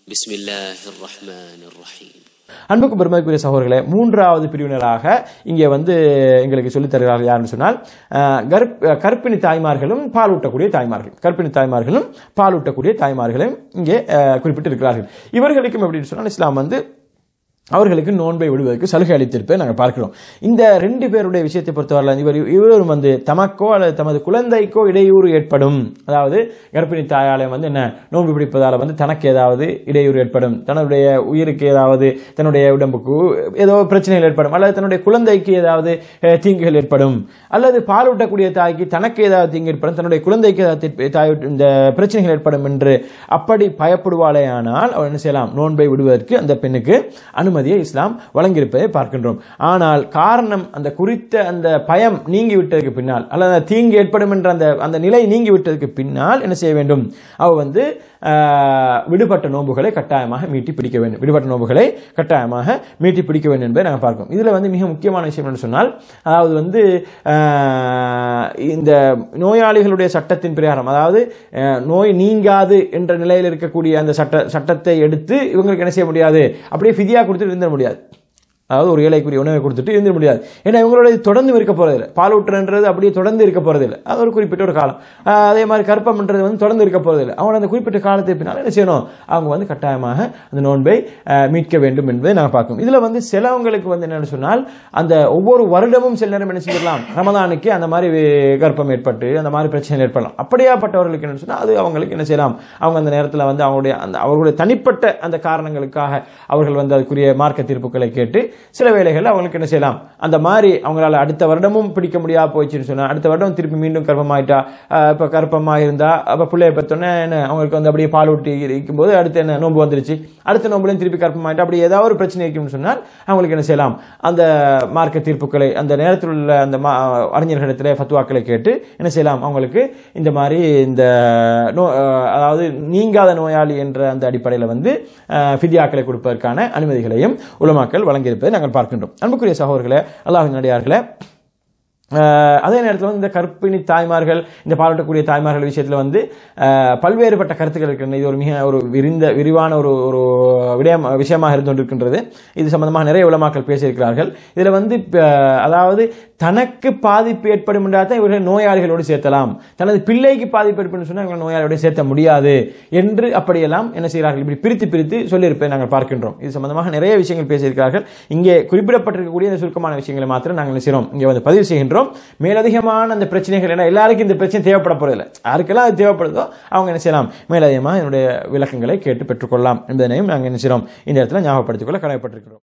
بسم الله الرحمن الرحيم அன்புக்கு பெருமதிக்குரிய சகோதரர்களே மூன்றாவது பிரிவினராக இங்கே வந்து எங்களுக்கு சொல்லித் தருகிறார்கள் யாருன்னு சொன்னால் அஹ், கர்ப் அஹ், கர்ப்பிணி தாய்மார்களும் பாலூட்டக்கூடிய தாய்மார்கள் கர்ப்பிணி தாய்மார்களும் பாலூட்டக்கூடிய தாய்மார்களும் இங்கே அஹ், குறிப்பிட்டிருக்கிறார்கள் இவர்களுக்கும் எப்படின்னு சொன்னால் இஸ்லாம் வந்து அவர்களுக்கு நோன்பை விடுவதற்கு சலுகை அளித்திருப்பதை நாங்கள் பார்க்கிறோம் இந்த ரெண்டு பேருடைய விஷயத்தை பொறுத்தவரை இவர் இவரும் வந்து தமக்கோ அல்லது தமது குழந்தைக்கோ இடையூறு ஏற்படும் அதாவது கர்ப்பிணி தாயாலயம் வந்து என்ன நோன்பு பிடிப்பதால் வந்து தனக்கு ஏதாவது இடையூறு ஏற்படும் தன்னுடைய உயிருக்கு ஏதாவது தன்னுடைய உடம்புக்கு ஏதோ பிரச்சனைகள் ஏற்படும் அல்லது தன்னுடைய குழந்தைக்கு ஏதாவது அஹ், தீங்குகள் ஏற்படும் அல்லது பாலூட்டக்கூடிய தாய்க்கு தனக்கு ஏதாவது தீங்கு ஏற்படும் தன்னுடைய குழந்தைக்கு ஏதாவது தி- தாய் இந்த பிரச்சனைகள் ஏற்படும் என்று அப்படி பயப்படுவாளேயானால் அவர் என்ன செய்யலாம் நோன்பை விடுவதற்கு அந்த பெண்ணுக்கு அனுமதியை இஸ்லாம் வழங்கியிருப்பதை பார்க்கின்றோம் ஆனால் காரணம் அந்த குறித்த அந்த பயம் நீங்கி விட்டதற்கு பின்னால் அல்லது அந்த தீங்கு ஏற்படும் என்ற அந்த அந்த நிலை நீங்கி விட்டதற்கு பின்னால் என்ன செய்ய வேண்டும் அவ வந்து ஆஹ், விடுபட்ட நோன்புகளை கட்டாயமாக மீட்டி பிடிக்க வேண்டும் விடுபட்ட நோன்புகளை கட்டாயமாக மீட்டி பிடிக்க வேண்டும் என்பதை நாங்கள் பார்க்கிறோம் இதுல வந்து மிக முக்கியமான விஷயம் என்று சொன்னால் அதாவது வந்து ஆஹ், இந்த நோயாளிகளுடைய சட்டத்தின் பிரகாரம் அதாவது ஆஹ், நோய் நீங்காது என்ற நிலையில் இருக்கக்கூடிய அந்த சட்ட சட்டத்தை எடுத்து இவங்களுக்கு என்ன செய்ய முடியாது அப்படியே ஃபிதியா கொடுத்துட்டு இருந்துட முடியாது அதாவது ஒரு ஏழைக்குரிய உணவை கொடுத்துட்டு இருந்துட முடியாது ஏன்னா இவங்களோட இது தொடர்ந்து இருக்க போறதில்லை பாலூட்டுறன்றது அப்படியே தொடர்ந்து இருக்க போறதில்லை அது ஒரு குறிப்பிட்ட ஒரு காலம் ஆஹ் அதே மாதிரி கற்பம்ன்றது வந்து தொடர்ந்து இருக்க போறதில்லை அவங்க அந்த குறிப்பிட்ட காலத்துக்கு பின்னால் என்ன செய்யணும் அவங்க வந்து கட்டாயமாக அந்த நோன்பை ஆஹ் மீட்க வேண்டும் என்பதை நாங்கள் பார்க்கணும் இதுல வந்து சிலவங்களுக்கு வந்து என்னன்னு சொன்னால் அந்த ஒவ்வொரு வருடமும் சில நேரம் என்ன செஞ்சிடலாம் ரமதானுக்கு அந்த மாதிரி கர்ப்பம் ஏற்பட்டு அந்த மாதிரி பிரச்சனை ஏற்படலாம் அப்படியாப்பட்டவர்களுக்கு என்ன சொன்னால் அது அவங்களுக்கு என்ன செய்யலாம் அவங்க அந்த நேரத்தில் வந்து அவங்களுடைய அந்த அவர்களுடைய தனிப்பட்ட அந்த காரணங்களுக்காக அவர்கள் வந்து அதுக்குரிய மார்க்க தீர்ப்புகளை கேட்டு சில வேளைகளில் அவங்களுக்கு என்ன செய்யலாம் அந்த மாதிரி அவங்களால அடுத்த வருடமும் பிடிக்க முடியாம போச்சுன்னு சொன்னா அடுத்த வருடம் திருப்பி மீண்டும் கர்ப்பமாயிட்டா ஆஹ் இப்ப கர்ப்பமாக இருந்தா அப்ப பிள்ளைய பெற்றோன்னே என்ன அவங்களுக்கு வந்து அப்படியே பால் ஊட்டி இருக்கும்போது அடுத்து என்ன நோன்பு வந்துருச்சு அடுத்த நோம்புலையும் திருப்பி கர்ப்பமாயிட்டா அப்படி ஏதாவது ஒரு பிரச்சனை இருக்கும்னு சொன்னால் அவங்களுக்கு என்ன செய்யலாம் அந்த மார்க்க தீர்ப்புகளை அந்த நேரத்தில் உள்ள அந்த மா- அறிஞர்களிடத்தில் ஃபத்வாக்களை கேட்டு என்ன செய்யலாம் அவங்களுக்கு இந்த மாதிரி இந்த நோ அஹ் அதாவது நீங்காத நோயாளி என்ற அந்த அடிப்படையில் வந்து அஹ், ஃபிதியாக்களை கொடுப்பதற்கான அனுமதிகளையும் உலமாக்கள் வழங்கியிருப்பதை நாங்கள் பார்க்கின்றோம் அன்புக்குரிய சகோதரர்களே அல்லாஹின் நடிகார்களே அஹ் அதே நேரத்தில் வந்து இந்த கர்ப்பிணி தாய்மார்கள் இந்த பாலூட்டக்கூடிய தாய்மார்கள் விஷயத்தில் வந்து அஹ், பல்வேறுபட்ட கருத்துக்கள் இருக்கின்றன இது ஒரு மிக ஒரு விரிந்த விரிவான ஒரு ஒரு விடயம் விஷயமாக இருந்து கொண்டிருக்கின்றது இது சம்பந்தமாக நிறைய உலமாக்கள் பேசியிருக்கிறார்கள் இதில் வந்து இப்ப, அதாவது தனக்கு பாதிப்பு ஏற்படும் என்றால் தான் இவர்கள் நோயாளிகளோடு சேர்த்தலாம் தனது பிள்ளைக்கு பாதிப்பு ஏற்படும் சொன்னால் இவர்கள் நோயாளியோடு சேர்த்த முடியாது என்று அப்படியெல்லாம் என்ன செய்கிறார்கள் இப்படி பிரித்து பிரித்து சொல்லியிருப்பதை நாங்கள் பார்க்கின்றோம் இது சம்பந்தமாக நிறைய விஷயங்கள் பேசியிருக்கிறார்கள் இங்கே குறிப்பிடப்பட்டிருக்கக்கூடிய இந்த சுருக்கமான விஷயங்களை மாத்திரம் நாங்கள் என்ன செய்கிறோம் இங்கே வந்து பதிவு செய்கின்றோம் மேலதிகமான அந்த பிரச்சனைகள் ஏன்னா எல்லாருக்கும் இந்த பிரச்சனை தேவைப்பட போறதில்லை யாருக்கெல்லாம் அது தேவைப்படுதோ அவங்க என்ன செய்யலாம் மேலதிகமாக என்னுடைய விளக்கங்களை கேட்டு பெற்றுக்கொள்ளலாம் என்பதனையும் நாங்கள் என்ன செய்கிறோம் இந்த இடத்துல ஞாபகப்படுத்திக் கொள்ள கடமைப்பட்டிருக்கிறோம்